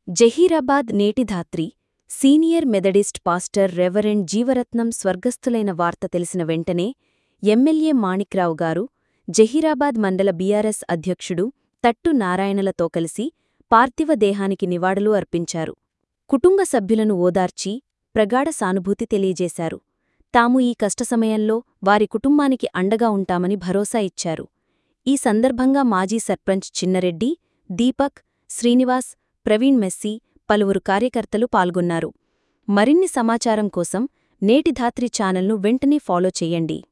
Zaheerabad Netidhatri senior methodist pastor reverend Jeevaratnam స్వర్గస్థులైన వార్త తెలిసిన వెంటనే ఎమ్మెల్యే మాణిక్రావు గారు జహీరాబాద్ మండల బీఆర్ఎస్ అధ్యక్షుడు తట్టు నారాయణలతో కలిసి పార్థివ దేహానికి నివాళులు అర్పించారు కుటుంబ సభ్యులను ఓదార్చి ప్రగాఢ సానుభూతి తెలియజేశారు తాము ఈ కష్టసమయంలో వారి కుటుంబానికి అండగా ఉంటామని భరోసా ఇచ్చారు ఈ సందర్భంగా మాజీ సర్పంచ్ చిన్నరెడ్డి దీపక్ శ్రీనివాస్ ప్రవీణ్ మెస్సి పలువురు కార్యకర్తలు పాల్గొన్నారు మరిన్ని సమాచారం కోసం నేటిధాత్రి ఛానల్ను వెంటనే ఫాలో చెయ్యండి